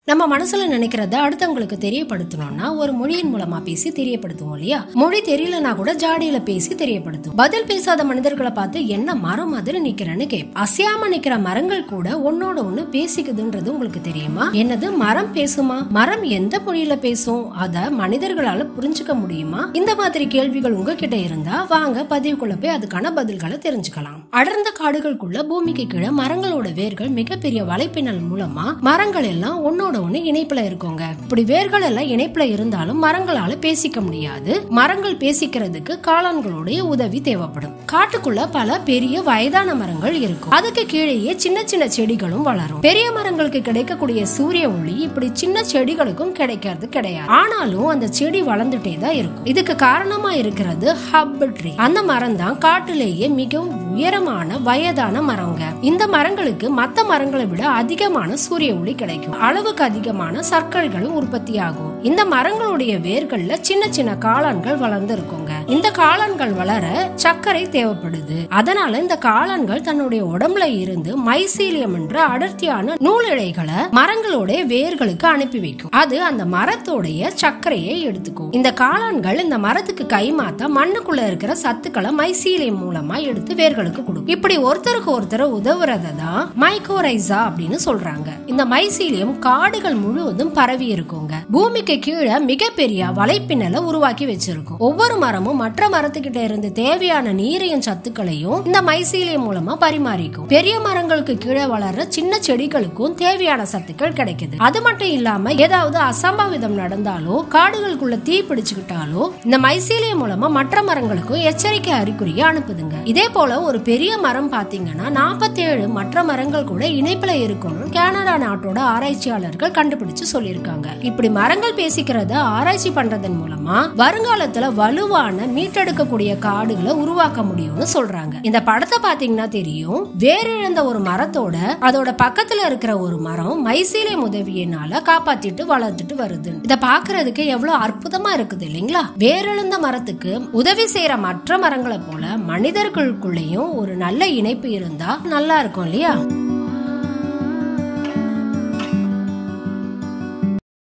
நம்ம மனசுல நினைக்கிறத அடுத்தவங்களுக்கு தெரியப்படுத்தணும்னா ஒரு மொழியின் மூலமா பேசி தெரியப்படுத்துவோம் இல்லையா மொழி தெரியலனா கூட ஜாடியில பேசி தெரியப்படுத்தும் பதில் பேசாத மனிதர்களை பார்த்து என்ன மரம் மாதிரி நிக்கிறேன்னு கேப் அசையாம நிக்கிற மரங்கள் கூட ஒன்னோட ஒண்ணு பேசிக்குதுன்றது உங்களுக்கு தெரியுமா என்னது மரம் பேசுமா மரம் எந்த மொழியில பேசும் அத மனிதர்களால புரிஞ்சுக்க முடியுமா இந்த மாதிரி கேள்விகள் உங்ககிட்ட இருந்தா வாங்க பதிவுக்குள்ள போய் அதுக்கான பதில்களை தெரிஞ்சுக்கலாம் அடர்ந்த காடுகளுக்குள்ள பூமிக்கு கீழே மரங்களோட வேர்கள் மிகப்பெரிய வலைப்பின்னல் மூலமா மரங்கள் எல்லாம் ஒன்னோட ஒண்ணு இணைப்புல இருக்குங்க இப்படி வேர்கள் எல்லாம் இணைப்புல இருந்தாலும் மரங்களால பேசிக்க முடியாது மரங்கள் பேசிக்கிறதுக்கு காளான்களுடைய உதவி தேவைப்படும் காட்டுக்குள்ள பல பெரிய வயதான மரங்கள் இருக்கும் அதுக்கு கீழேயே சின்ன சின்ன செடிகளும் வளரும் பெரிய மரங்களுக்கு கிடைக்கக்கூடிய சூரிய ஒளி இப்படி சின்ன செடிகளுக்கும் கிடைக்கிறது கிடையாது ஆனாலும் அந்த செடி வளர்ந்துட்டே தான் இருக்கும் இதுக்கு காரணமா இருக்கிறது ஹப் ட்ரீ அந்த மரம் தான் காட்டுலேயே மிகவும் உயரமான வயதான மரங்க இந்த மரங்களுக்கு மத்த மரங்களை விட அதிகமான சூரிய ஒளி கிடைக்கும் அளவுக்கு அதிகமான சர்க்கரைகளும் உற்பத்தி ஆகும் இந்த மரங்களுடைய வேர்கள்ல சின்ன சின்ன காளான்கள் வளர்ந்து இருக்குங்க இந்த காளான்கள் வளர சர்க்கரை தேவைப்படுது அதனால இந்த காளான்கள் தன்னுடைய உடம்புல இருந்து மைசீலியம் என்ற அடர்த்தியான நூலிழைகளை மரங்களுடைய வேர்களுக்கு அனுப்பி வைக்கும் அது அந்த மரத்தோடைய சர்க்கரையை எடுத்துக்கும் இந்த காளான்கள் இந்த மரத்துக்கு கைமாத்த மண்ணுக்குள்ள இருக்கிற சத்துக்களை மைசீலியம் மூலமா எடுத்து வேர்களுக்கு கொடுக்கும் இப்படி ஒருத்தருக்கு ஒருத்தர் உதவுறத தான் மைக்கோரைசா அப்படின்னு சொல்றாங்க இந்த மைசீலியம் காடுகள் முழுவதும் பரவி இருக்குங்க பூமிக்கு கீழே மிகப்பெரிய வலைப்பின்னலை உருவாக்கி வச்சிருக்கும் ஒவ்வொரு மரமும் மற்ற மரத்துக்கிட்ட இருந்து தேவையான நீரையும் சத்துக்களையும் இந்த மைசீலியம் மூலமா பரிமாறிக்கும் பெரிய மரங்களுக்கு கீழே வளர்ற சின்ன செடிகளுக்கும் தேவையான சத்துக்கள் கிடைக்குது அது மட்டும் இல்லாம ஏதாவது அசம்பாவிதம் நடந்தாலோ காடுகளுக்குள்ள தீ பிடிச்சுக்கிட்டாலோ இந்த மைசீலியம் மூலமா மற்ற மரங்களுக்கும் எச்சரிக்கை அறிகுறியை அனுப்புதுங்க இதே போல ஒரு பெரிய மரம் பாத்தீங்கன்னா நாற்பத்தேழு மற்ற மரங்கள் கூட இணைப்புல இருக்கணும்னு கனடா நாட்டோட ஆராய்ச்சியாளர்கள் கண்டுபிடிச்சு சொல்லியிருக்காங்க இப்படி மரங்கள் பேசிக்கிறத ஆராய்ச்சி பண்றதன் மூலமா வருங்காலத்துல வலுவான மீட்டெடுக்கக்கூடிய காடுகளை உருவாக்க முடியும்னு சொல்றாங்க இந்த படத்தை பாத்தீங்கன்னா தெரியும் வேரிழந்த ஒரு மரத்தோட அதோட பக்கத்துல இருக்கிற ஒரு மரம் மைசீலியம் உதவியினால காப்பாத்திட்டு வளர்த்துட்டு வருது இத பாக்குறதுக்கு எவ்வளவு அற்புதமா இருக்குது இல்லைங்களா வேரிழந்த மரத்துக்கு உதவி செய்யற மற்ற மரங்களை போல மனிதர்களுக்குள்ளேயும் ஒரு நல்ல இணைப்பு இருந்தா நல்லா இருக்கும் இல்லையா